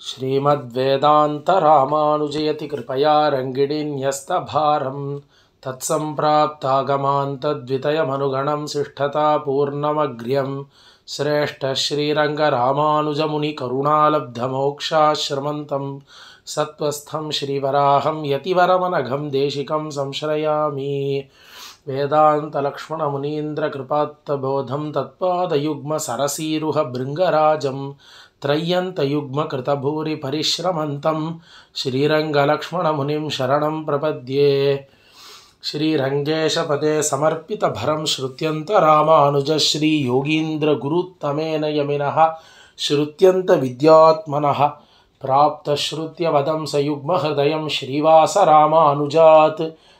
श्रीमद्वेदान्तरामानुजयति कृपया रङ्गिणीन्यस्तभारं तत्सम्प्राप्तागमान्तद्वितयमनुगणं शिष्ठतापूर्णमग्र्यं श्रेष्ठश्रीरङ्गरामानुजमुनिकरुणालब्धमोक्षाश्रमन्तं सत्त्वस्थं श्रीवराहं यतिवरमनघं देशिकं संश्रयामि वेदान्तलक्ष्मणमुनीन्द्रकृपात्तबोधं तत्पादयुग्मसरसीरुहभृङ्गराजं त्रय्यन्तयुग्मकृतभूरिपरिश्रमन्तं श्रीरङ्गलक्ष्मणमुनिं शरणं प्रपद्ये श्रीरङ्गेशपदे समर्पितभरं श्रुत्यन्तरामानुजश्रीयोगीन्द्रगुरुत्तमेन यमिनः श्रुत्यन्तविद्यात्मनः प्राप्तश्रुत्यवदं सयुग्महृदयं श्रीवासरामानुजात्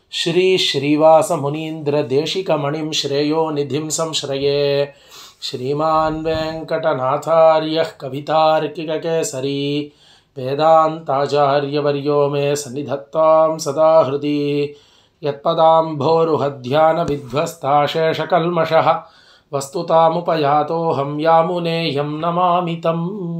श्रीश्रीवासमुनीन्द्रदेशिकमणिं श्रेयो निधिं संश्रये श्रीमान् वेङ्कटनाथार्यः कवितार्किककेसरी वेदान्ताचार्यवर्यो मे सन्निधत्तां सदा हृदि यत्पदाम्भोरुहध्यानविध्वस्ताशेषकल्मषः வஸ்துதாமுபயாத்தோஹம் யாமுனேயம் நமாமி தம்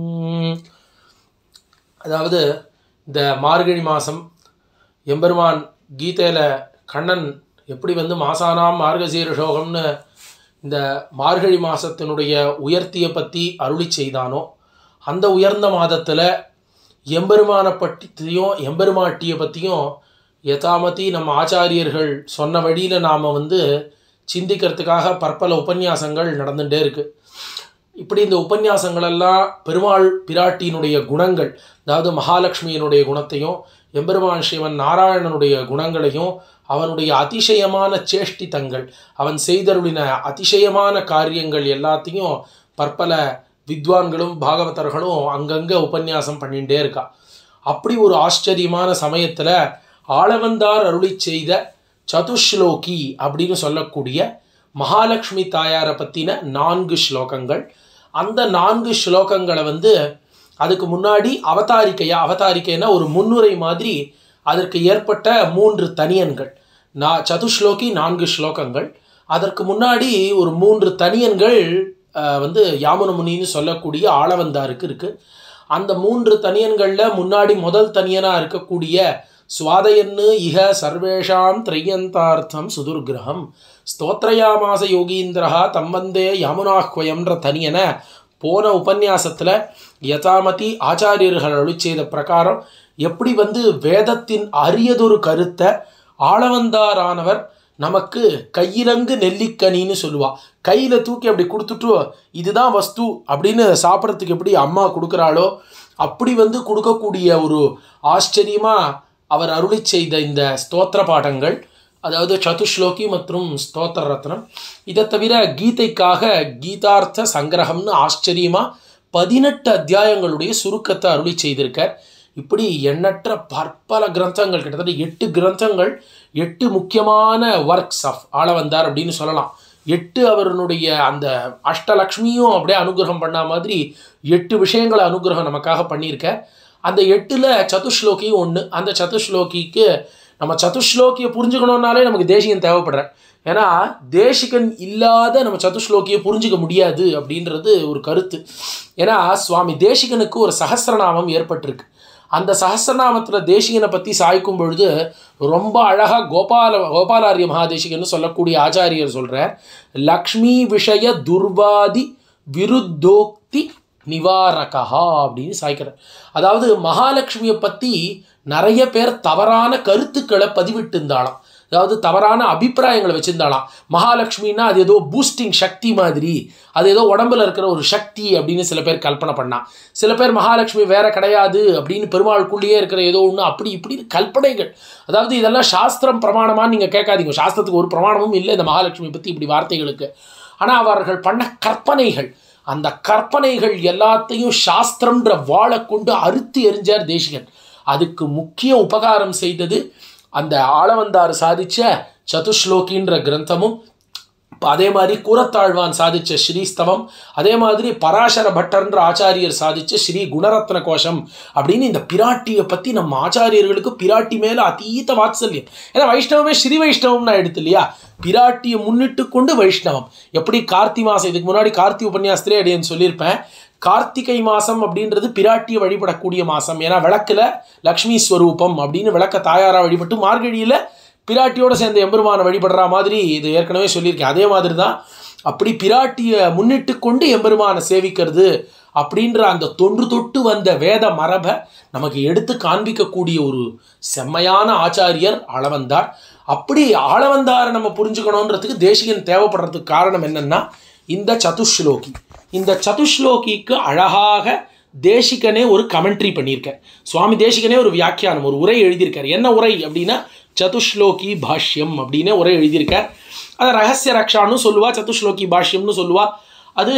அதாவது இந்த மார்கழி மாதம் எம்பெருமான் கீதையில் கண்ணன் எப்படி வந்து மாசானாம் மார்கசீரஷோகம்னு இந்த மார்கழி மாதத்தினுடைய உயர்த்தியை பற்றி அருளி செய்தானோ அந்த உயர்ந்த மாதத்தில் எம்பெருமானை பற்றியும் எம்பெருமாட்டியை பற்றியும் யதாமதி நம்ம ஆச்சாரியர்கள் சொன்ன வழியில் நாம் வந்து சிந்திக்கிறதுக்காக பற்பல உபன்யாசங்கள் நடந்துகிட்டே இருக்குது இப்படி இந்த உபன்யாசங்களெல்லாம் பெருமாள் பிராட்டியினுடைய குணங்கள் அதாவது மகாலட்சுமியினுடைய குணத்தையும் எம்பெருமான் சிவன் நாராயணனுடைய குணங்களையும் அவனுடைய அதிசயமான சேஷ்டித்தங்கள் அவன் செய்தருளின அதிசயமான காரியங்கள் எல்லாத்தையும் பற்பல வித்வான்களும் பாகவதர்களும் அங்கங்கே உபன்யாசம் பண்ணிகிட்டே இருக்கா அப்படி ஒரு ஆச்சரியமான சமயத்தில் ஆளவந்தார் அருளி செய்த சதுஸ்லோகி அப்படின்னு சொல்லக்கூடிய மகாலட்சுமி தாயாரை பற்றின நான்கு ஸ்லோகங்கள் அந்த நான்கு ஸ்லோகங்களை வந்து அதுக்கு முன்னாடி அவதாரிக்கையா அவதாரிக்கைனா ஒரு முன்னுரை மாதிரி அதற்கு ஏற்பட்ட மூன்று தனியன்கள் நா சதுஸ்லோகி நான்கு ஸ்லோகங்கள் அதற்கு முன்னாடி ஒரு மூன்று தனியன்கள் வந்து யாமுனமுனின்னு சொல்லக்கூடிய ஆளவந்தாருக்கு இருக்குது அந்த மூன்று தனியன்களில் முன்னாடி முதல் தனியனாக இருக்கக்கூடிய சுவாதயன்னு இக சர்வேஷாம் திரையந்தார்த்தம் சுதுர்கிரகம் ஸ்தோத்ரயாமாச யோகீந்திரா தம்பந்தே யமுனாஹ்வயம்ன்ற தனியனை போன உபன்யாசத்தில் யதாமதி ஆச்சாரியர்கள் அருளி செய்த பிரகாரம் எப்படி வந்து வேதத்தின் அரியதொரு கருத்தை ஆளவந்தாரானவர் நமக்கு கையிலங்கு நெல்லிக்கனின்னு சொல்லுவா கையில் தூக்கி அப்படி கொடுத்துட்டு இதுதான் வஸ்து அப்படின்னு சாப்பிட்றதுக்கு எப்படி அம்மா கொடுக்குறாளோ அப்படி வந்து கொடுக்கக்கூடிய ஒரு ஆச்சரியமாக அவர் அருளி செய்த இந்த ஸ்தோத்திர பாடங்கள் அதாவது சதுஸ்லோகி மற்றும் ஸ்தோத்திர ரத்னம் இதை தவிர கீதைக்காக கீதார்த்த சங்கிரகம்னு ஆச்சரியமாக பதினெட்டு அத்தியாயங்களுடைய சுருக்கத்தை அருளி செய்திருக்கார் இப்படி எண்ணற்ற பற்பல கிரந்தங்கள் கிட்டத்தட்ட எட்டு கிரந்தங்கள் எட்டு முக்கியமான ஒர்க்ஸ் ஆஃப் ஆள வந்தார் அப்படின்னு சொல்லலாம் எட்டு அவருடைய அந்த அஷ்டலக்ஷ்மியும் அப்படியே அனுகிரகம் பண்ண மாதிரி எட்டு விஷயங்களை அனுகிரகம் நமக்காக பண்ணியிருக்க அந்த எட்டில் சதுஸ்லோகியும் ஒன்று அந்த சதுஸ்லோகிக்கு நம்ம சதுஸ்லோகியை புரிஞ்சுக்கணுன்னாலே நமக்கு தேசிகன் தேவைப்படுற ஏன்னா தேசிகன் இல்லாத நம்ம சதுஸ்லோகியை புரிஞ்சிக்க முடியாது அப்படின்றது ஒரு கருத்து ஏன்னா சுவாமி தேசிகனுக்கு ஒரு சகசிரநாமம் ஏற்பட்டிருக்கு அந்த சகசிரநாமத்தில் தேசிகனை பற்றி சாய்க்கும் பொழுது ரொம்ப அழகாக கோபால கோபாலாரிய மகாதேசிகன்னு சொல்லக்கூடிய ஆச்சாரியர் சொல்கிறார் லக்ஷ்மி விஷய துர்வாதி விருத்தோக்தி நிவாரகா அப்படின்னு சாய்க்கிறார் அதாவது மகாலட்சுமியை பற்றி நிறைய பேர் தவறான கருத்துக்களை பதிவிட்டு இருந்தாலாம் அதாவது தவறான அபிப்பிராயங்களை வச்சுருந்தாலாம் மகாலட்சுமின்னா அது ஏதோ பூஸ்டிங் சக்தி மாதிரி அது ஏதோ உடம்புல இருக்கிற ஒரு சக்தி அப்படின்னு சில பேர் கல்பனை பண்ணா சில பேர் மகாலட்சுமி வேற கிடையாது அப்படின்னு பெருமாளுக்குள்ளேயே இருக்கிற ஏதோ ஒன்று அப்படி இப்படி கல்பனைகள் அதாவது இதெல்லாம் சாஸ்திரம் பிரமாணமாக நீங்கள் கேட்காதீங்க சாஸ்திரத்துக்கு ஒரு பிரமாணமும் இல்லை இந்த மகாலட்சுமி பற்றி இப்படி வார்த்தைகளுக்கு ஆனால் அவர்கள் பண்ண கற்பனைகள் அந்த கற்பனைகள் எல்லாத்தையும் சாஸ்திரம்ன்ற வாழை கொண்டு அறுத்து எரிஞ்சார் தேசிகன் அதுக்கு முக்கிய உபகாரம் செய்தது அந்த ஆளவந்தார் சாதித்த சதுஸ்லோகின்ற கிரந்தமும் அதே மாதிரி கூரத்தாழ்வான் சாதித்த ஸ்ரீஸ்தவம் அதே மாதிரி பராசர பட்டர்ன்ற ஆச்சாரியர் சாதித்த ஸ்ரீ குணரத்ன கோஷம் அப்படின்னு இந்த பிராட்டியை பற்றி நம்ம ஆச்சாரியர்களுக்கு பிராட்டி மேலே அதீத வாத்சல்யம் ஏன்னா வைஷ்ணவமே ஸ்ரீ வைஷ்ணவம் நான் எடுத்து இல்லையா பிராட்டியை முன்னிட்டு கொண்டு வைஷ்ணவம் எப்படி கார்த்தி மாதம் இதுக்கு முன்னாடி கார்த்தி உபன்யாசத்திலே அப்படின்னு சொல்லியிருப்பேன் கார்த்திகை மாதம் அப்படின்றது பிராட்டியை வழிபடக்கூடிய மாதம் ஏன்னா விளக்கில் லக்ஷ்மி ஸ்வரூபம் அப்படின்னு விளக்க தாயாராக வழிபட்டு மார்கழியில் பிராட்டியோடு சேர்ந்த எம்பெருமானை வழிபடுற மாதிரி இது ஏற்கனவே சொல்லியிருக்கேன் அதே மாதிரி தான் அப்படி பிராட்டியை முன்னிட்டு கொண்டு எம்பெருமானை சேவிக்கிறது அப்படின்ற அந்த தொன்று தொட்டு வந்த வேத மரபை நமக்கு எடுத்து காண்பிக்கக்கூடிய ஒரு செம்மையான ஆச்சாரியர் ஆளவந்தார் அப்படி ஆளவந்தாரை நம்ம புரிஞ்சுக்கணுன்றதுக்கு தேசிகன் தேவைப்படுறதுக்கு காரணம் என்னன்னா இந்த சதுஸ்லோகி இந்த சதுஸ்லோகிக்கு அழகாக தேசிகனே ஒரு கமெண்ட்ரி பண்ணியிருக்கார் சுவாமி தேசிகனே ஒரு வியாக்கியானம் ஒரு உரை எழுதியிருக்கார் என்ன உரை அப்படின்னா சதுஸ்லோகி பாஷ்யம் அப்படின்னு உரை எழுதியிருக்கார் அதை ரகசிய ரக்ஷான்னு சொல்லுவா சதுஸ்லோகி பாஷ்யம்னு சொல்லுவா அது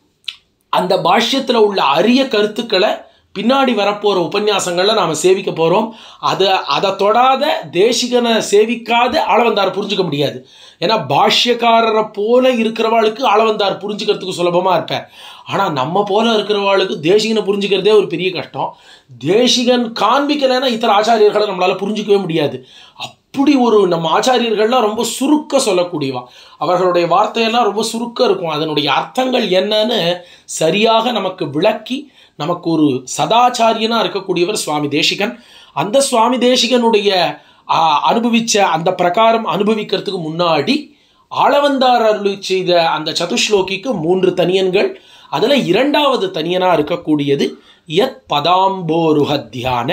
அந்த பாஷ்யத்தில் உள்ள அரிய கருத்துக்களை பின்னாடி வரப்போகிற உபன்யாசங்களில் நாம் சேவிக்க போகிறோம் அதை அதை தொடாத தேசிகனை சேவிக்காத ஆளவந்தார் புரிஞ்சுக்க முடியாது ஏன்னா பாஷ்யக்காரரை போல இருக்கிறவாளுக்கு ஆளவந்தார் புரிஞ்சுக்கிறதுக்கு சுலபமாக இருப்பார் ஆனால் நம்ம போல இருக்கிறவாளுக்கு தேசிகனை புரிஞ்சுக்கிறதே ஒரு பெரிய கஷ்டம் தேசிகன் காண்பிக்கலைன்னா இத்தர ஆச்சாரியர்களை நம்மளால் புரிஞ்சிக்கவே முடியாது அப்படி ஒரு நம்ம ஆச்சாரியர்கள்லாம் ரொம்ப சுருக்க சொல்லக்கூடியவா அவர்களுடைய வார்த்தையெல்லாம் ரொம்ப சுருக்க இருக்கும் அதனுடைய அர்த்தங்கள் என்னன்னு சரியாக நமக்கு விளக்கி நமக்கு ஒரு சதாச்சாரியனாக இருக்கக்கூடியவர் சுவாமி தேசிகன் அந்த சுவாமி தேசிகனுடைய ஆ, அனுபவிச்ச அந்த பிரகாரம் அனுபவிக்கிறதுக்கு முன்னாடி ஆளவந்தார் அருளி செய்த அந்த சதுஸ்லோகிக்கு மூன்று தனியன்கள் அதில் இரண்டாவது தனியனாக இருக்கக்கூடியது யத் பதாம்போருஹ தியான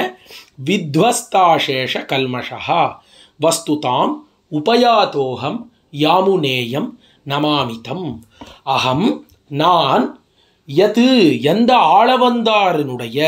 வித்வஸ்தாசேஷ கல்மஷா வஸ்துதாம் உபயாதோகம் யாமுனேயம் நமாமிதம் அகம் நான் எது எந்த ஆளவந்தாரினுடைய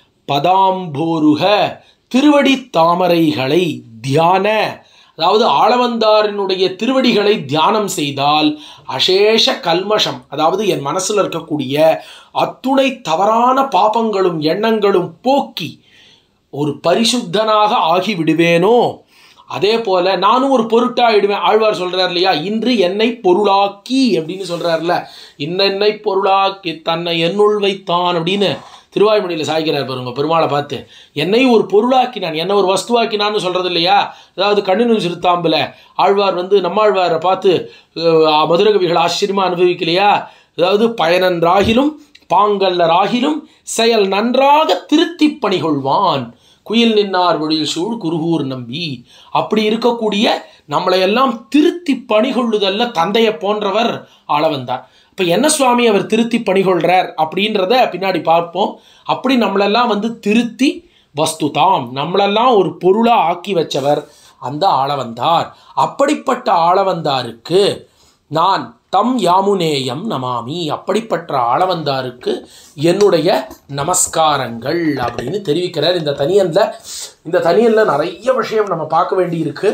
பதாம்போருக திருவடி தாமரைகளை தியான அதாவது ஆளவந்தாரினுடைய திருவடிகளை தியானம் செய்தால் அசேஷ கல்மஷம் அதாவது என் மனசில் இருக்கக்கூடிய அத்துணை தவறான பாபங்களும் எண்ணங்களும் போக்கி ஒரு பரிசுத்தனாக ஆகி விடுவேனோ அதே போல நானும் ஒரு பொருட்டாயிடுவேன் ஆழ்வார் சொல்றார் இல்லையா இன்று என்னை பொருளாக்கி அப்படின்னு சொல்றாருல இன்னென்னை பொருளாக்கி தன்னை என்னுள் வைத்தான் அப்படின்னு திருவாய்மொழியில் சாய்க்கிறார் பாருங்க பெருமாளை பார்த்து என்னை ஒரு பொருளாக்கினான் என்ன ஒரு வஸ்துவாக்கினான்னு சொல்றது இல்லையா அதாவது கண்ணினு சிறுத்தாம்பில் ஆழ்வார் வந்து நம்மாழ்வாரை பார்த்து அஹ், மதுரகவிகள் ஆச்சரியமா அனுபவிக்கலையா அதாவது பயனன்றாகிலும் பாங்கல்ல ராகிலும் செயல் நன்றாக திருத்தி பணிகொள்வான் குயில் நின்னார் வழியில் சூழ் குருகூர் நம்பி அப்படி இருக்கக்கூடிய நம்மளை எல்லாம் திருத்தி பணிகொள்ளுதல்ல தந்தையை போன்றவர் ஆளவந்தார் இப்போ என்ன சுவாமி அவர் திருத்தி பணிகொள்றார் அப்படின்றத பின்னாடி பார்ப்போம் அப்படி நம்மளெல்லாம் வந்து திருத்தி வஸ்துதாம் நம்மளெல்லாம் ஒரு பொருளாக ஆக்கி வச்சவர் அந்த ஆளவந்தார் அப்படிப்பட்ட ஆளவந்தாருக்கு நான் தம் யாமுனேயம் நமாமி அப்படிப்பட்ட ஆளவந்தாருக்கு என்னுடைய நமஸ்காரங்கள் அப்படின்னு தெரிவிக்கிறார் இந்த தனியன்ல இந்த தனியன்ல நிறைய விஷயம் நம்ம பார்க்க வேண்டியிருக்கு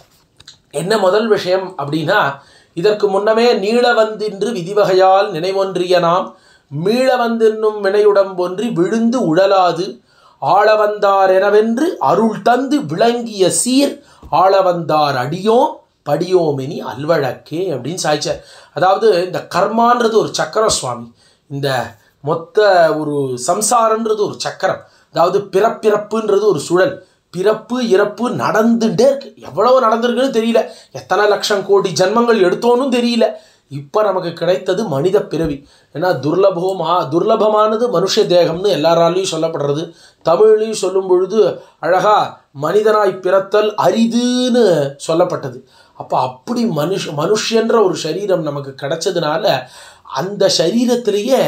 என்ன முதல் விஷயம் அப்படின்னா இதற்கு முன்னமே நீள வந்தின்று விதிவகையால் நினைவொன்றிய நாம் மீள வந்தென்னும் வினையுடம் ஒன்றி விழுந்து உழலாது ஆளவந்தார் எனவென்று அருள் தந்து விளங்கிய சீர் ஆளவந்தார் அடியோம் படியோமெனி அல்வழக்கே அப்படின்னு சாய்ச்சார் அதாவது இந்த கர்மான்றது ஒரு சக்கரம் சுவாமி இந்த மொத்த ஒரு சம்சாரன்றது ஒரு சக்கரம் அதாவது பிறப்பிறப்புன்றது ஒரு சுழல் பிறப்பு இறப்பு நடந்துட்டே இருக்கு எவ்வளவு நடந்திருக்குன்னு தெரியல எத்தனை லட்சம் கோடி ஜன்மங்கள் எடுத்தோன்னு தெரியல இப்போ நமக்கு கிடைத்தது மனித பிறவி ஏன்னா துர்லபமா துர்லபமானது மனுஷ தேகம்னு எல்லாராலையும் சொல்லப்படுறது தமிழ்லையும் சொல்லும் பொழுது அழகா மனிதனாய் பிறத்தல் அரிதுன்னு சொல்லப்பட்டது அப்போ அப்படி மனுஷ மனுஷன்ற ஒரு சரீரம் நமக்கு கிடைச்சதுனால அந்த சரீரத்திலேயே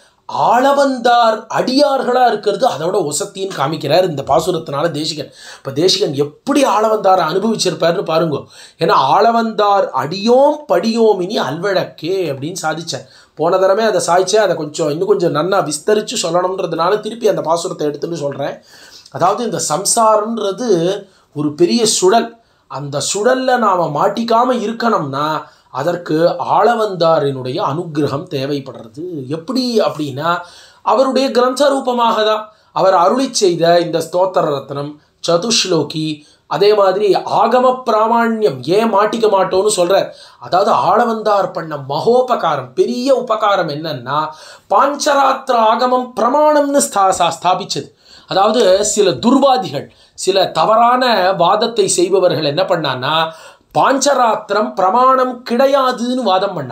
ஆளவந்தார் அடியார்களாக இருக்கிறது அதோட ஒசத்தின்னு காமிக்கிறார் இந்த பாசுரத்தினால தேசிகன் இப்போ தேசிகன் எப்படி ஆளவந்தாரை அனுபவிச்சிருப்பாருன்னு பாருங்க ஏன்னா ஆளவந்தார் அடியோம் படியோம் இனி அல்வழக்கே அப்படின்னு சாதிச்சார் போன தடவை அதை சாய்ச்சேன் அதை கொஞ்சம் இன்னும் கொஞ்சம் நன்னா விஸ்தரித்து சொல்லணுன்றதுனால திருப்பி அந்த பாசுரத்தை எடுத்துன்னு சொல்கிறேன் அதாவது இந்த சம்சாரம்ன்றது ஒரு பெரிய சுழல் அந்த சுழல்ல நாம் மாட்டிக்காம இருக்கணும்னா அதற்கு ஆளவந்தாரினுடைய அனுக்கிரகம் தேவைப்படுறது எப்படி அப்படின்னா அவருடைய கிரந்த ரூபமாக தான் அவர் அருளி செய்த இந்த ஸ்தோத்திர ரத்னம் சதுஷ்லோகி அதே மாதிரி ஆகம பிராமாண்யம் ஏன் மாட்டிக்க மாட்டோம்னு சொல்றார் அதாவது ஆளவந்தார் பண்ண மகோபகாரம் பெரிய உபகாரம் என்னன்னா பாஞ்சராத்திர ஆகமம் பிரமாணம்னு ஸ்தா சா- ஸ்தாபிச்சது அதாவது சில துர்வாதிகள் சில தவறான வாதத்தை செய்பவர்கள் என்ன பண்ணான்னா பாஞ்சராத்திரம் பிரமாணம் கிடையாதுன்னு வாதம் பண்ணான்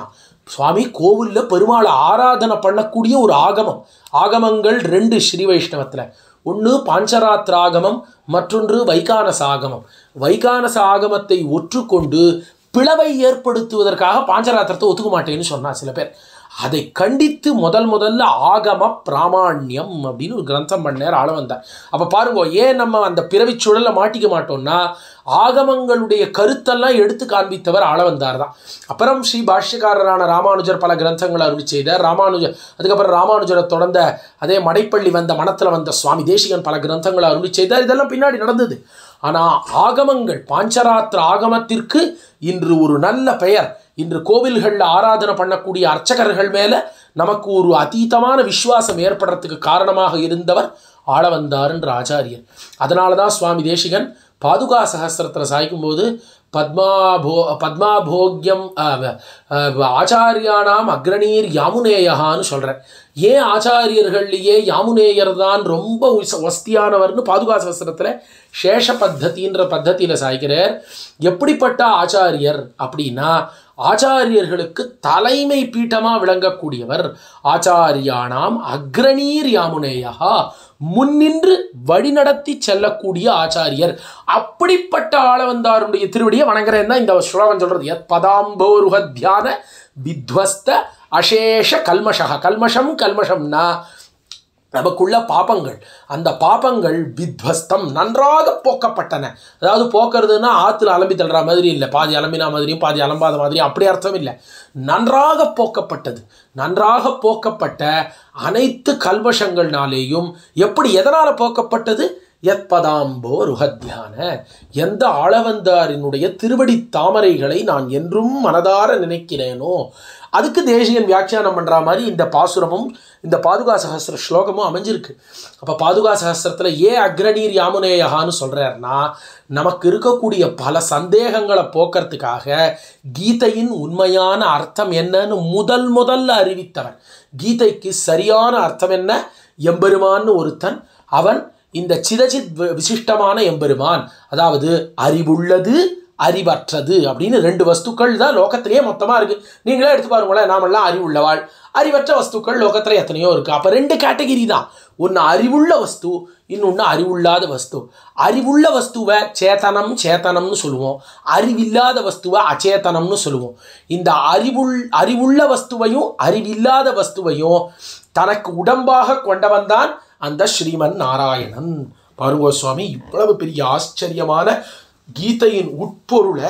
சுவாமி கோவிலில் பெருமாளை ஆராதனை பண்ணக்கூடிய ஒரு ஆகமம் ஆகமங்கள் ரெண்டு ஸ்ரீ வைஷ்ணவத்தில் ஒன்று பாஞ்சராத்திர ஆகமம் மற்றொன்று வைகானச ஆகமம் வைகானச ஆகமத்தை ஒற்றுக்கொண்டு பிளவை ஏற்படுத்துவதற்காக பாஞ்சராத்திரத்தை ஒத்துக்க மாட்டேன்னு சொன்னா சில பேர் அதை கண்டித்து முதல் முதல்ல ஆகம பிராமாண்யம் அப்படின்னு ஒரு கிரந்தம் பண்ணார் ஆள வந்தார் அப்போ பாருங்க ஏன் நம்ம அந்த பிறவிச் சுழலை மாட்டிக்க மாட்டோம்னா ஆகமங்களுடைய கருத்தெல்லாம் எடுத்து காண்பித்தவர் ஆள வந்தார் தான் அப்புறம் ஸ்ரீ பாஷ்யக்காரரான ராமானுஜர் பல கிரந்தங்களை அருளி செய்தார் ராமானுஜர் அதுக்கப்புறம் ராமானுஜரை தொடர்ந்த அதே மடைப்பள்ளி வந்த மனத்தில் வந்த சுவாமி தேசிகன் பல கிரந்தங்களை அருளி செய்தார் இதெல்லாம் பின்னாடி நடந்தது ஆனால் ஆகமங்கள் பாஞ்சராத்திர ஆகமத்திற்கு இன்று ஒரு நல்ல பெயர் இன்று கோவில்களில் ஆராதனை பண்ணக்கூடிய அர்ச்சகர்கள் மேலே நமக்கு ஒரு அதீதமான விசுவாசம் ஏற்படுறதுக்கு காரணமாக இருந்தவர் ஆளவந்தார்ன்ற ஆச்சாரியர் அதனால தான் சுவாமி தேசிகன் பாதுகா சகஸ்திரத்தில் சாய்க்கும்போது பத்மாபோ பத்மாபோக்யம் அஹ், அஹ், ஆச்சாரியானாம் அக்ரணீர் யாமுனேயகான்னு சொல்கிறேன் ஏன் ஆச்சாரியர்கள்லேயே யாமுனேயர் தான் ரொம்ப உச- வஸ்தியானவர்னு பாதுகா சகஸ்திரத்தில் சேஷ பத்ததின்ற பத்ததியில் சாய்க்கிறார் எப்படிப்பட்ட ஆச்சாரியர் அப்படின்னா ஆச்சாரியர்களுக்கு தலைமை பீட்டமாக விளங்கக்கூடியவர் ஆச்சாரியானாம் அக்ரணீர் யாமுனேயா முன்னின்று வழிநடத்தி செல்லக்கூடிய ஆச்சாரியர் அப்படிப்பட்ட ஆளவந்தாருடைய திருவடியை வணங்குறேன் தான் இந்த ஸ்லோகம் சொல்றது எத் பதாம்போருக தியான வித்வஸ்த அசேஷ கல்மஷா கல்மஷம் கல்மஷம்னா நமக்குள்ள பாபங்கள் அந்த பாபங்கள் வித்வஸ்தம் நன்றாக போக்கப்பட்டன அதாவது போக்குறதுன்னா ஆற்றுல அலம்பி தள்ளுற மாதிரி இல்லை பாதி அலம்பினா மாதிரியும் பாதி அலம்பாத மாதிரியும் அப்படி அர்த்தம் இல்லை நன்றாக போக்கப்பட்டது நன்றாக போக்கப்பட்ட அனைத்து கல்வஷங்கள்னாலேயும் எப்படி எதனால் போக்கப்பட்டது எத்பதாம்போ ருகத்தியான எந்த ஆளவந்தாரினுடைய திருவடி தாமரைகளை நான் என்றும் மனதார நினைக்கிறேனோ அதுக்கு தேசியன் வியாக்கியானம் பண்ணுற மாதிரி இந்த பாசுரமும் இந்த பாதுகா சகஸ்திர ஸ்லோகமும் அமைஞ்சிருக்கு அப்போ பாதுகா சகஸ்திரத்தில் ஏன் அக்ரணீர் யாமுனேயகான்னு சொல்கிறாருன்னா நமக்கு இருக்கக்கூடிய பல சந்தேகங்களை போக்குறதுக்காக கீதையின் உண்மையான அர்த்தம் என்னன்னு முதல் முதல்ல அறிவித்தவன் கீதைக்கு சரியான அர்த்தம் என்ன எம்பெருமான்னு ஒருத்தன் அவன் இந்த சிதச்சித் வி- விசிஷ்டமான எம்பெருமான் அதாவது அறிவுள்ளது அறிவற்றது அப்படின்னு ரெண்டு வஸ்துக்கள் தான் லோகத்திலேயே மொத்தமாக இருக்குது நீங்களே எடுத்து பாருங்களேன் நாமெல்லாம் அறிவுள்ளவாள் அறிவற்ற வஸ்துக்கள் லோகத்தில் எத்தனையோ இருக்குது அப்போ ரெண்டு கேட்டகிரி தான் ஒன்று அறிவுள்ள வஸ்து இன்னொன்று அறிவுள்ளாத வஸ்து அறிவுள்ள வஸ்துவை சேத்தனம் சேத்தனம்னு சொல்லுவோம் அறிவில்லாத வஸ்துவை அச்சேதனம்னு சொல்லுவோம் இந்த அறிவுள் அறிவுள்ள வஸ்துவையும் அறிவில்லாத வஸ்துவையும் தனக்கு உடம்பாக கொண்டவன் தான் அந்த ஸ்ரீமன் நாராயணன் பாருங்க சுவாமி இவ்வளவு பெரிய ஆச்சரியமான கீதையின் உட்பொருளை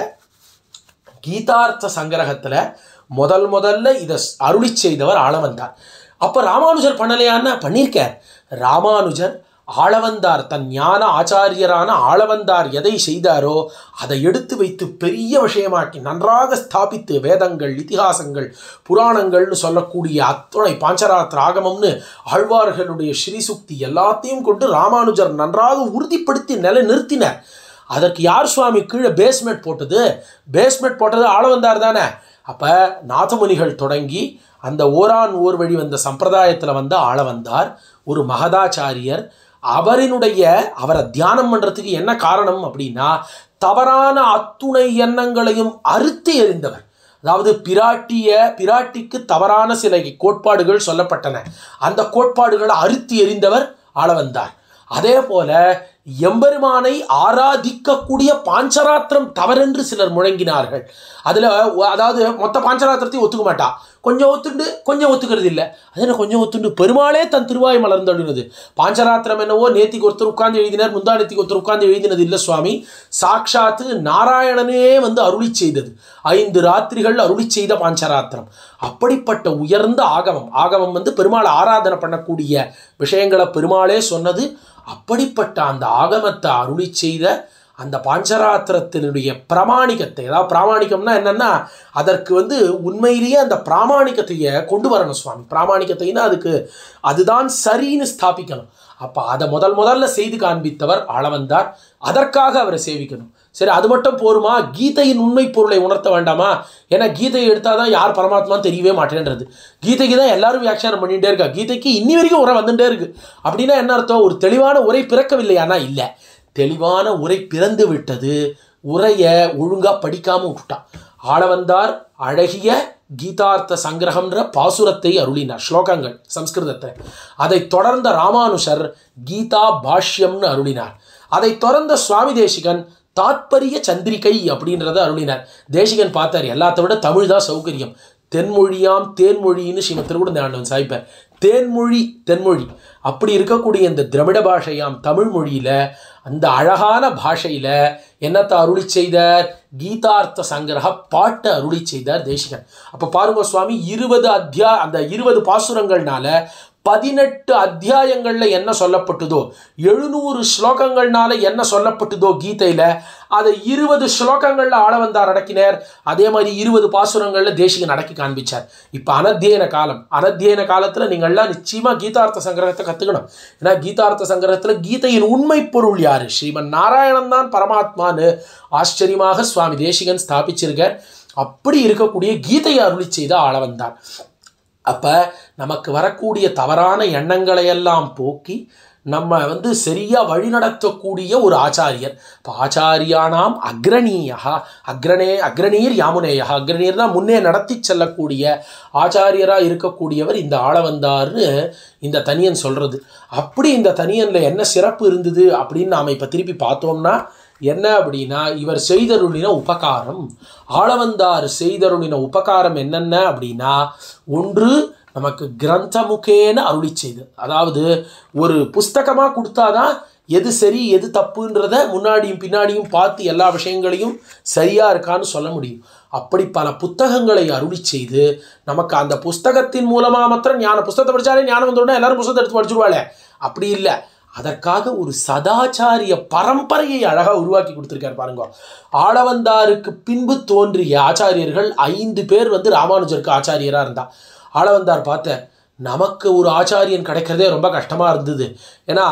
கீதார்த்த சங்கிரகத்தில் முதல் முதல்ல இதை அருளி செய்தவர் ஆளவந்தார் அப்போ ராமானுஜர் பண்ணலையான்னா பண்ணியிருக்கார் ராமானுஜர் ஆளவந்தார் தன் ஞான ஆச்சாரியரான ஆளவந்தார் எதை செய்தாரோ அதை எடுத்து வைத்து பெரிய விஷயமாக்கி நன்றாக ஸ்தாபித்து வேதங்கள் இதிகாசங்கள் புராணங்கள்னு சொல்லக்கூடிய அத்துணை பாஞ்சராத்திர ஆகமம்னு ஆழ்வார்களுடைய ஸ்ரீசுக்தி எல்லாத்தையும் கொண்டு ராமானுஜர் நன்றாக உறுதிப்படுத்தி நிலை நிறுத்தினார் அதற்கு யார் சுவாமி கீழே பேஸ்மெண்ட் போட்டது பேஸ்மெண்ட் போட்டது ஆளவந்தார் தானே அப்போ நாதமுனிகள் தொடங்கி அந்த ஓரான் ஓர் வழி வந்த சம்பிரதாயத்தில் வந்து ஆள வந்தார் ஒரு மகதாச்சாரியர் அவரினுடைய அவரை தியானம் பண்ணுறதுக்கு என்ன காரணம் அப்படின்னா தவறான அத்துணை எண்ணங்களையும் அறுத்து எறிந்தவர் அதாவது பிராட்டிய பிராட்டிக்கு தவறான சில கோட்பாடுகள் சொல்லப்பட்டன அந்த கோட்பாடுகளை அறுத்து எறிந்தவர் ஆள வந்தார் அதே போல எம்பெருமானை ஆராதிக்கக்கூடிய பாஞ்சராத்திரம் தவறென்று சிலர் முழங்கினார்கள் அதில் அதாவது மொத்த பாஞ்சராத்திரத்தையும் ஒத்துக்க மாட்டா கொஞ்சம் ஒத்துண்டு கொஞ்சம் ஒத்துக்கிறது இல்லை அது என்ன கொஞ்சம் ஒத்துண்டு பெருமாளே தன் திருவாய் மலர்ந்தொழினது பாஞ்சராத்திரம் என்னவோ நேத்திக்கு ஒருத்தர் உட்கார்ந்து எழுதினார் முந்தா நேத்திக்கு ஒருத்தர் உட்கார்ந்து எழுதினது இல்லை சுவாமி சாக்ஷாத்து நாராயணனே வந்து அருளி செய்தது ஐந்து ராத்திரிகள் அருளி செய்த பாஞ்சராத்திரம் அப்படிப்பட்ட உயர்ந்த ஆகமம் ஆகமம் வந்து பெருமாளை ஆராதனை பண்ணக்கூடிய விஷயங்களை பெருமாளே சொன்னது அப்படிப்பட்ட அந்த ஆகமத்தை அருளி செய்த அந்த பாஞ்சராத்திரத்தினுடைய பிரமாணிக்கத்தை அதாவது பிராமாணிக்கம்னா என்னன்னா அதற்கு வந்து உண்மையிலேயே அந்த பிராமாணிக்கத்தைய கொண்டு வரணும் சுவாமி பிராமாணிக்கத்தைன்னா அதுக்கு அதுதான் சரின்னு ஸ்தாபிக்கணும் அப்போ அதை முதல் முதல்ல செய்து காண்பித்தவர் ஆளவந்தார் அதற்காக அவரை சேவிக்கணும் சரி அது மட்டும் போருமா கீதையின் உண்மை பொருளை உணர்த்த வேண்டாமா ஏன்னா கீதையை எடுத்தால் தான் யார் பரமாத்மான்னு தெரியவே மாட்டேன்றது கீதைக்கு தான் எல்லாரும் வியாக்கியானம் பண்ணிகிட்டே இருக்கா கீதைக்கு இன்னி வரைக்கும் உரை வந்துட்டே இருக்கு அப்படின்னா என்ன அர்த்தம் ஒரு தெளிவான உரை பிறக்கவில்லையானா இல்லை தெளிவான உரை பிறந்து விட்டது உரையை ஒழுங்காக படிக்காமல் விட்டுட்டான் ஆள வந்தார் அழகிய கீதார்த்த சங்கிரகம்ன்ற பாசுரத்தை அருளினார் ஸ்லோகங்கள் சம்ஸ்கிருதத்தை அதைத் தொடர்ந்த ராமானுஷர் கீதா பாஷ்யம்னு அருளினார் அதைத் தொடர்ந்த சுவாமி தேசிகன் தாத்பரிய சந்திரிகை அப்படின்றத அருளினார் தேசிகன் பார்த்தார் எல்லாத்த விட தமிழ் தான் சௌகரியம் தென்மொழியாம் தேன்மொழின்னு ஸ்ரீமத் திருக்குடந்த ஆண்டவன் சாய்ப்பார் தேன்மொழி தென்மொழி அப்படி இருக்கக்கூடிய இந்த திராவிட பாஷையாம் தமிழ் மொழியில் அந்த அழகான பாஷையில் என்னத்தை அருளி செய்தார் கீதார்த்த சங்கிரக பாட்டை அருளி செய்தார் தேசிகன் அப்போ பாருங்க சுவாமி இருபது அத்தியா அந்த இருபது பாசுரங்கள்னால பதினெட்டு அத்தியாயங்கள்ல என்ன சொல்லப்பட்டதோ எழுநூறு ஸ்லோகங்கள்னால என்ன சொல்லப்பட்டதோ கீதையில அதை இருபது ஸ்லோகங்கள்ல ஆளவந்தார் அடக்கினார் அதே மாதிரி இருபது பாசுரங்கள்ல தேசிகன் அடக்கி காண்பிச்சார் இப்போ அனத்தியன காலம் அனத்தியன காலத்துல நீங்கள்லாம் நிச்சயமா கீதார்த்த சங்கிரகத்தை கத்துக்கணும் ஏன்னா கீதார்த்த சங்கிரகத்துல கீதையின் உண்மை பொருள் யாரு ஸ்ரீமன் நாராயணன் தான் பரமாத்மான்னு ஆச்சரியமாக சுவாமி தேசிகன் ஸ்தாபிச்சிருக்கார் அப்படி இருக்கக்கூடிய கீதையை அருளி செய்த ஆளவந்தார் அப்போ நமக்கு வரக்கூடிய தவறான எண்ணங்களை எல்லாம் போக்கி நம்ம வந்து சரியாக வழிநடத்தக்கூடிய ஒரு ஆச்சாரியர் இப்போ ஆச்சாரியானாம் அக்ரணீயா அக்ரணே அக்ரணீர் யாமுனேயா அக்ரணீர் தான் முன்னே நடத்தி செல்லக்கூடிய ஆச்சாரியராக இருக்கக்கூடியவர் இந்த ஆள வந்தார்னு இந்த தனியன் சொல்கிறது அப்படி இந்த தனியனில் என்ன சிறப்பு இருந்தது அப்படின்னு நாம் இப்போ திருப்பி பார்த்தோம்னா என்ன அப்படின்னா இவர் செய்தருளின உபகாரம் ஆளவந்தார் செய்தருளின உபகாரம் என்னென்ன அப்படின்னா ஒன்று நமக்கு கிரந்தமுகேன அருளி செய்து அதாவது ஒரு புஸ்தகமாக கொடுத்தாதான் எது சரி எது தப்புன்றத முன்னாடியும் பின்னாடியும் பார்த்து எல்லா விஷயங்களையும் சரியாக இருக்கான்னு சொல்ல முடியும் அப்படி பல புத்தகங்களை அருளி செய்து நமக்கு அந்த புஸ்தகத்தின் மூலமாக மாத்திரம் ஞான புஸ்தகத்தை படித்தாலே ஞானம் வந்தோடனே எல்லாரும் புஸ்தகத்தை எடுத்து படிச்சுடுவாளே அப்படி இல்லை அதற்காக ஒரு சதாச்சாரிய பரம்பரையை அழகாக உருவாக்கி கொடுத்துருக்காரு பாருங்க ஆளவந்தாருக்கு பின்பு தோன்றிய ஆச்சாரியர்கள் ஐந்து பேர் வந்து ராமானுஜருக்கு ஆச்சாரியராக இருந்தா ஆளவந்தார் பார்த்த நமக்கு ஒரு ஆச்சாரியன் கிடைக்கிறதே ரொம்ப கஷ்டமாக இருந்தது ஏன்னா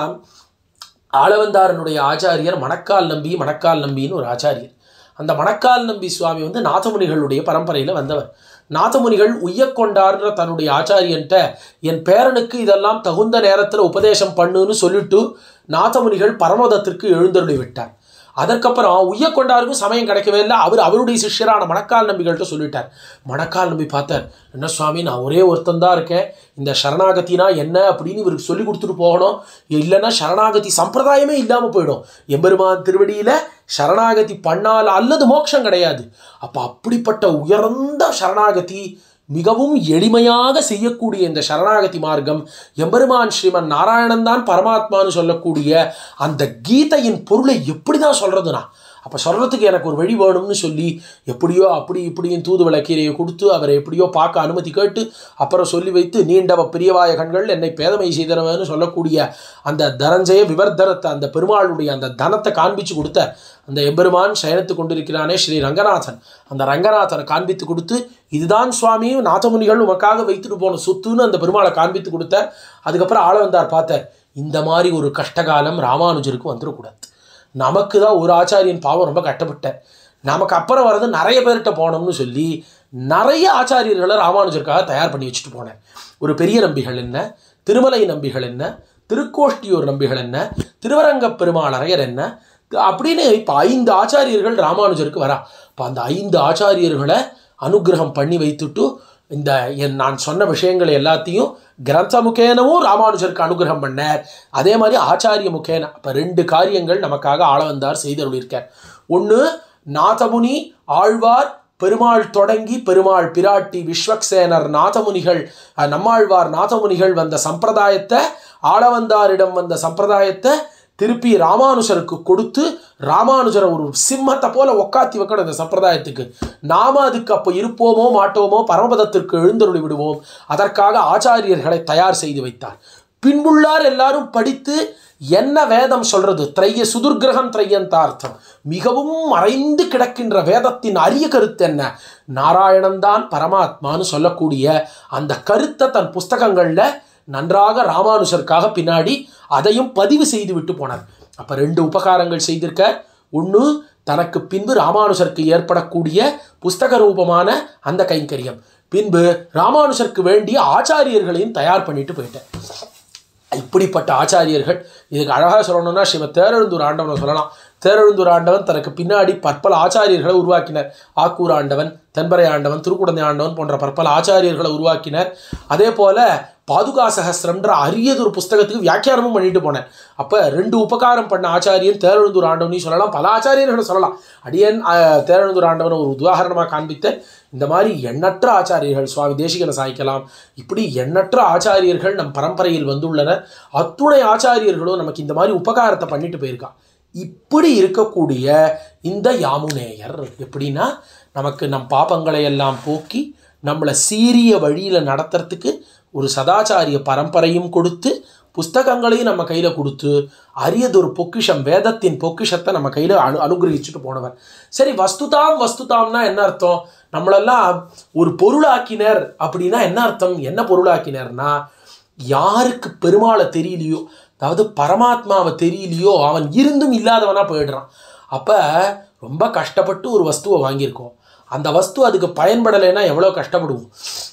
ஆளவந்தாரனுடைய ஆச்சாரியர் மணக்கால் நம்பி மணக்கால் நம்பின்னு ஒரு ஆச்சாரியர் அந்த மணக்கால் நம்பி சுவாமி வந்து நாதமுனிகளுடைய பரம்பரையில் வந்தவர் நாதமுனிகள் உய்யக்கொண்டார்ன்ற தன்னுடைய ஆச்சாரியன்ட்ட என் பேரனுக்கு இதெல்லாம் தகுந்த நேரத்தில் உபதேசம் பண்ணுன்னு சொல்லிட்டு நாதமுனிகள் பரமதத்திற்கு எழுந்தருளி விட்டார் அதற்கப்புறம் உய்யக்கொண்டாருக்கும் சமயம் கிடைக்கவே இல்லை அவர் அவருடைய சிஷ்யரான மணக்கால் நம்பிகள்கிட்ட சொல்லிட்டார் மணக்கால் நம்பி பார்த்தார் என்ன சுவாமி நான் ஒரே ஒருத்தன் தான் இருக்கேன் இந்த சரணாகத்தினா என்ன அப்படின்னு இவருக்கு சொல்லி கொடுத்துட்டு போகணும் இல்லைன்னா சரணாகதி சம்பிரதாயமே இல்லாமல் போயிடும் எம்பெருமான் திருவடியில் சரணாகதி பண்ணால் அல்லது மோட்சம் கிடையாது அப்போ அப்படிப்பட்ட உயர்ந்த சரணாகதி மிகவும் எளிமையாக செய்யக்கூடிய இந்த சரணாகதி மார்க்கம் எம்பெருமான் ஸ்ரீமன் நாராயணன் தான் பரமாத்மான்னு சொல்லக்கூடிய அந்த கீதையின் பொருளை எப்படி தான் சொல்கிறதுனா அப்போ சொல்கிறதுக்கு எனக்கு ஒரு வழி வேணும்னு சொல்லி எப்படியோ அப்படி இப்படியும் தூது விளக்கீரையை கொடுத்து அவரை எப்படியோ பார்க்க அனுமதி கேட்டு அப்புறம் சொல்லி வைத்து நீண்டவ பிரியவாய கண்கள் என்னை பேதமை செய்தனவன்னு சொல்லக்கூடிய அந்த தனஞ்சய விவர்தனத்தை அந்த பெருமாளுடைய அந்த தனத்தை காண்பிச்சு கொடுத்த அந்த எம்பெருமான் சயனித்து கொண்டிருக்கிறானே ஸ்ரீ ரங்கநாதன் அந்த ரங்கநாதனை காண்பித்து கொடுத்து இதுதான் சுவாமியும் நாதமுனிகள் உமக்காக வைத்துட்டு போன சொத்துன்னு அந்த பெருமாளை காண்பித்து கொடுத்தார் அதுக்கப்புறம் ஆள வந்தார் பார்த்தார் இந்த மாதிரி ஒரு கஷ்டகாலம் ராமானுஜருக்கு வந்துடக்கூடாது நமக்கு தான் ஒரு ஆச்சாரியன் பாவம் ரொம்ப கஷ்டப்பட்டார் நமக்கு அப்புறம் வர்றது நிறைய பேர்கிட்ட போனோம்னு சொல்லி நிறைய ஆச்சாரியர்களை ராமானுஜருக்காக தயார் பண்ணி வச்சுட்டு போனேன் ஒரு பெரிய நம்பிகள் என்ன திருமலை நம்பிகள் என்ன திருக்கோஷ்டியூர் நம்பிகள் என்ன திருவரங்க பெருமாளரையர் என்ன அப்படின்னு இப்போ ஐந்து ஆச்சாரியர்கள் ராமானுஜருக்கு வரா இப்போ அந்த ஐந்து ஆச்சாரியர்களை அனுகிரகம் பண்ணி வைத்துட்டு இந்த என் நான் சொன்ன விஷயங்கள் எல்லாத்தையும் கிரந்த முகேனவும் ராமானுஜருக்கு அனுகிரகம் பண்ணார் அதே மாதிரி ஆச்சாரிய முகேன அப்போ ரெண்டு காரியங்கள் நமக்காக ஆளவந்தார் செய்தருளிருக்கார் ஒன்று நாதமுனி ஆழ்வார் பெருமாள் தொடங்கி பெருமாள் பிராட்டி விஸ்வக்சேனர் நாதமுனிகள் நம்மாழ்வார் நாதமுனிகள் வந்த சம்பிரதாயத்தை ஆளவந்தாரிடம் வந்த சம்பிரதாயத்தை திருப்பி ராமானுஜருக்கு கொடுத்து ராமானுஜரை ஒரு சிம்மத்தை போல உக்காத்தி வைக்கணும் இந்த சம்பிரதாயத்துக்கு நாம அதுக்கு அப்போ இருப்போமோ மாட்டோமோ பரமபதத்திற்கு எழுந்தருளி விடுவோம் அதற்காக ஆச்சாரியர்களை தயார் செய்து வைத்தார் பின்புள்ளார் எல்லாரும் படித்து என்ன வேதம் சொல்றது திரைய சுதுர்கிரகம் திரையந்தார்த்தம் மிகவும் மறைந்து கிடக்கின்ற வேதத்தின் அரிய கருத்து என்ன நாராயணன் தான் பரமாத்மான்னு சொல்லக்கூடிய அந்த கருத்தை தன் புஸ்தகங்களில் நன்றாக ராமானுஜருக்காக பின்னாடி அதையும் பதிவு செய்து விட்டு போனார் அப்போ ரெண்டு உபகாரங்கள் செய்திருக்க ஒன்று தனக்கு பின்பு ராமானுஜருக்கு ஏற்படக்கூடிய புஸ்தக ரூபமான அந்த கைங்கரியம் பின்பு ராமானுஜருக்கு வேண்டிய ஆச்சாரியர்களையும் தயார் பண்ணிட்டு போயிட்டேன் இப்படிப்பட்ட ஆச்சாரியர்கள் இதுக்கு அழகாக சொல்லணும்னா சிவ தேரெழுந்தூர் ஆண்டவனை சொல்லலாம் தேரெழுந்தூர் ஆண்டவன் தனக்கு பின்னாடி பற்பல ஆச்சாரியர்களை உருவாக்கினர் ஆக்கூர் ஆண்டவன் தென்பரை ஆண்டவன் திருக்குடந்தை ஆண்டவன் போன்ற பற்பல ஆச்சாரியர்களை உருவாக்கினர் அதே போல பாதுகா சகஸ்திரம்ன்ற அரியதொரு புஸ்தகத்துக்கு வியாக்கியானமும் பண்ணிட்டு போனேன் அப்போ ரெண்டு உபகாரம் பண்ண ஆச்சாரியன் தேரெழுந்தூர் ஆண்டவனையும் சொல்லலாம் பல ஆச்சாரியர்களை சொல்லலாம் அடியன் அஹ், தேரெழுந்தூர் ஆண்டவனை ஒரு உதாரணமாக காண்பித்தேன் இந்த மாதிரி எண்ணற்ற ஆச்சாரியர்கள் சுவாமி தேசிகனை சாய்க்கலாம் இப்படி எண்ணற்ற ஆச்சாரியர்கள் நம் பரம்பரையில் வந்துள்ளனர் அத்துணை ஆச்சாரியர்களும் நமக்கு இந்த மாதிரி உபகாரத்தை பண்ணிட்டு போயிருக்கா இப்படி இருக்கக்கூடிய இந்த யாமுனேயர் எப்படின்னா நமக்கு நம் பாபங்களை எல்லாம் போக்கி நம்மளை சீரிய வழியில் நடத்துறதுக்கு ஒரு சதாச்சாரிய பரம்பரையும் கொடுத்து புஸ்தகங்களையும் நம்ம கையில் கொடுத்து அரியதொரு பொக்கிஷம் வேதத்தின் பொக்கிஷத்தை நம்ம கையில் அனு அனுகிரகிச்சுட்டு போனவர் சரி வஸ்துதாம் வஸ்துதாம்னா என்ன அர்த்தம் நம்மளெல்லாம் ஒரு பொருளாக்கினர் அப்படின்னா என்ன அர்த்தம் என்ன பொருளாக்கினர்னா யாருக்கு பெருமாளை தெரியலையோ அதாவது பரமாத்மாவை தெரியலையோ அவன் இருந்தும் இல்லாதவனா போயிடுறான் அப்போ ரொம்ப கஷ்டப்பட்டு ஒரு வஸ்துவை வாங்கியிருக்கோம் அந்த வஸ்து அதுக்கு பயன்படலைன்னா எவ்வளோ கஷ்டப்படுவோம்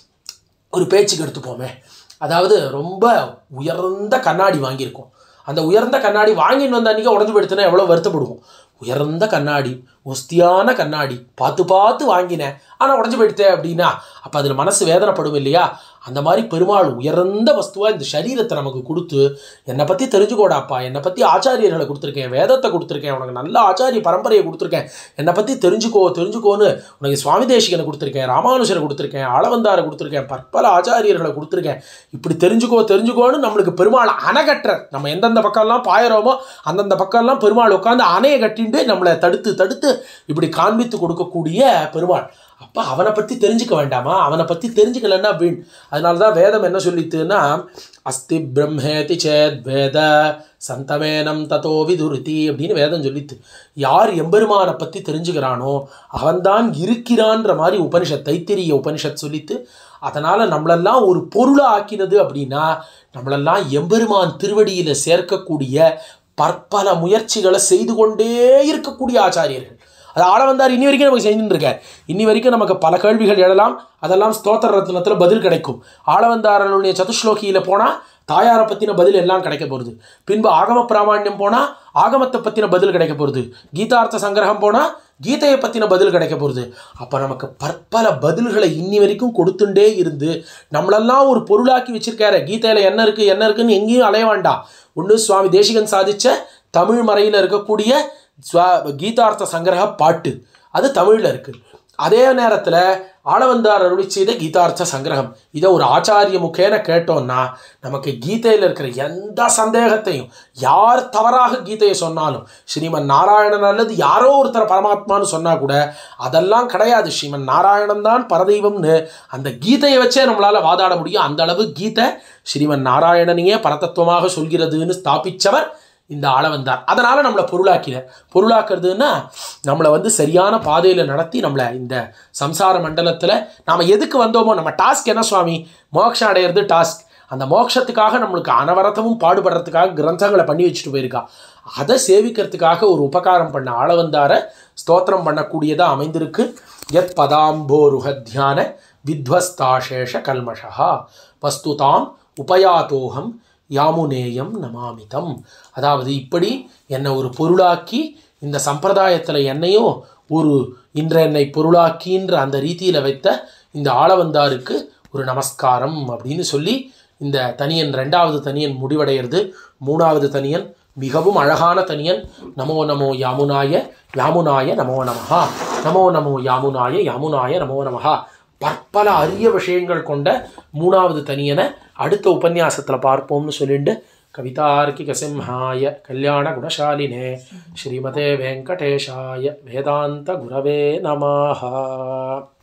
ஒரு பேச்சுக்கு எடுத்துப்போமே அதாவது ரொம்ப உயர்ந்த கண்ணாடி வாங்கியிருக்கோம் அந்த உயர்ந்த கண்ணாடி வாங்கிட்டு வந்த அன்றைக்கி உடஞ்சு போயிடுத்துனா எவ்வளோ வருத்தப்படுவோம் உயர்ந்த கண்ணாடி ஒஸ்தியான கண்ணாடி பார்த்து பார்த்து வாங்கினேன் ஆனால் உடஞ்சு போயிடுத்தே அப்படின்னா அப்போ அதில் மனசு வேதனைப்படும் இல்லையா அந்த மாதிரி பெருமாள் உயர்ந்த வஸ்துவாக இந்த சரீரத்தை நமக்கு கொடுத்து என்னை பற்றி தெரிஞ்சுக்கோடாப்பா என்னை பற்றி ஆச்சாரியர்களை கொடுத்துருக்கேன் வேதத்தை கொடுத்துருக்கேன் உனக்கு நல்ல ஆச்சாரிய பரம்பரையை கொடுத்துருக்கேன் என்னை பற்றி தெரிஞ்சுக்கோ தெரிஞ்சுக்கோன்னு உனக்கு சுவாமி தேசிகனை கொடுத்துருக்கேன் ராமானுஜரை கொடுத்துருக்கேன் ஆளவந்தாரை கொடுத்துருக்கேன் பற்பல ஆச்சாரியர்களை கொடுத்துருக்கேன் இப்படி தெரிஞ்சுக்கோ தெரிஞ்சுக்கோன்னு நம்மளுக்கு பெருமாள் அணை கட்டுறார் நம்ம எந்தெந்த பக்கம்லாம் பாயறோமோ அந்தந்த பக்கம்லாம் பெருமாள் உட்காந்து அணையை கட்டிண்டு நம்மளை தடுத்து தடுத்து இப்படி காண்பித்து கொடுக்கக்கூடிய பெருமாள் அப்போ அவனை பற்றி தெரிஞ்சுக்க வேண்டாமா அவனை பற்றி தெரிஞ்சுக்கலன்னா வீண் அதனால தான் வேதம் என்ன சொல்லித்துன்னா அஸ்தி பிரம்மேதி சேத் வேத சந்தமேனம் ததோ விதுருதி அப்படின்னு வேதம் சொல்லித்து யார் எம்பெருமானை பற்றி தெரிஞ்சுக்கிறானோ அவன்தான் இருக்கிறான்ற மாதிரி உபனிஷத் தைத்திரிய உபனிஷத் சொல்லித்து அதனால் நம்மளெல்லாம் ஒரு பொருளை ஆக்கினது அப்படின்னா நம்மளெல்லாம் எம்பெருமான் திருவடியில் சேர்க்கக்கூடிய பற்பல முயற்சிகளை செய்து கொண்டே இருக்கக்கூடிய ஆச்சாரியர்கள் அது ஆள வந்தார் இன்னி வரைக்கும் நமக்கு செஞ்சுட்டு இருக்கார் இன்னி வரைக்கும் நமக்கு பல கேள்விகள் எழலாம் அதெல்லாம் ஸ்தோத்திர ரத்னத்தில் பதில் கிடைக்கும் ஆளவந்தாரனுடைய சதுஸ்லோகியில் போனால் தாயாரை பற்றின பதில் எல்லாம் கிடைக்க போகிறது பின்பு ஆகம பிராமாண்யம் போனால் ஆகமத்தை பற்றின பதில் கிடைக்க போகிறது கீதார்த்த சங்கிரகம் போனால் கீதையை பற்றின பதில் கிடைக்க போகிறது அப்போ நமக்கு பற்பல பதில்களை இன்னி வரைக்கும் கொடுத்துட்டே இருந்து நம்மளெல்லாம் ஒரு பொருளாக்கி வச்சிருக்காரு கீதையில் என்ன இருக்குது என்ன இருக்குன்னு எங்கேயும் அலைய வேண்டாம் ஒன்று சுவாமி தேசிகன் சாதித்த தமிழ் மறையில் இருக்கக்கூடிய ஸ்வா கீதார்த்த சங்கிரக பாட்டு அது தமிழில் இருக்குது அதே நேரத்தில் ஆளவந்தார் அருளி செய்த கீதார்த்த சங்கிரகம் இதை ஒரு ஆச்சாரிய முகேன கேட்டோம்னா நமக்கு கீதையில் இருக்கிற எந்த சந்தேகத்தையும் யார் தவறாக கீதையை சொன்னாலும் ஸ்ரீமன் நாராயணன் அல்லது யாரோ ஒருத்தர் பரமாத்மான்னு சொன்னால் கூட அதெல்லாம் கிடையாது ஸ்ரீமன் நாராயணன் தான் பரதெய்வம்னு அந்த கீதையை வச்சே நம்மளால் வாதாட முடியும் அந்த அளவு கீதை ஸ்ரீமன் நாராயணனையே பரதத்துவமாக சொல்கிறதுன்னு ஸ்தாபித்தவர் இந்த ஆளை வந்தார் அதனால் நம்மளை பொருளாக்கினார் பொருளாக்குறதுன்னா நம்மளை வந்து சரியான பாதையில் நடத்தி நம்மளை இந்த சம்சார மண்டலத்தில் நாம் எதுக்கு வந்தோமோ நம்ம டாஸ்க் என்ன சுவாமி மோட்சம் அடையிறது டாஸ்க் அந்த மோட்சத்துக்காக நம்மளுக்கு அனவரத்தமும் பாடுபடுறதுக்காக கிரந்தங்களை பண்ணி வச்சுட்டு போயிருக்கா அதை சேவிக்கிறதுக்காக ஒரு உபகாரம் பண்ண ஆளவந்தார ஸ்தோத்திரம் பண்ணக்கூடியதாக அமைந்திருக்கு யத் பதாம்போருக தியான வித்வஸ்தாசேஷ கல்மஷா வஸ்துதாம் உபயாத்தோகம் யாமுனேயம் நமாமிதம் அதாவது இப்படி என்னை ஒரு பொருளாக்கி இந்த சம்பிரதாயத்தில் என்னையும் ஒரு இன்ற என்னை பொருளாக்கின்ற அந்த ரீதியில் வைத்த இந்த ஆளவந்தாருக்கு ஒரு நமஸ்காரம் அப்படின்னு சொல்லி இந்த தனியன் ரெண்டாவது தனியன் முடிவடைகிறது மூணாவது தனியன் மிகவும் அழகான தனியன் நமோ நமோ யாமுனாய யாமுனாய நமோ நமஹா நமோ நமோ யாமுனாய யாமுனாய நமோ நமஹா பற்பல அரிய விஷயங்கள் கொண்ட மூணாவது தனியனை அடுத்த உபன்யாசத்தில் பார்ப்போம்னு சொல்லிட்டு கவிதார்க்கிக சிம்ஹாய கல்யாண குணசாலினே ஸ்ரீமதே வெங்கடேஷாய வேதாந்த குரவே நமாஹா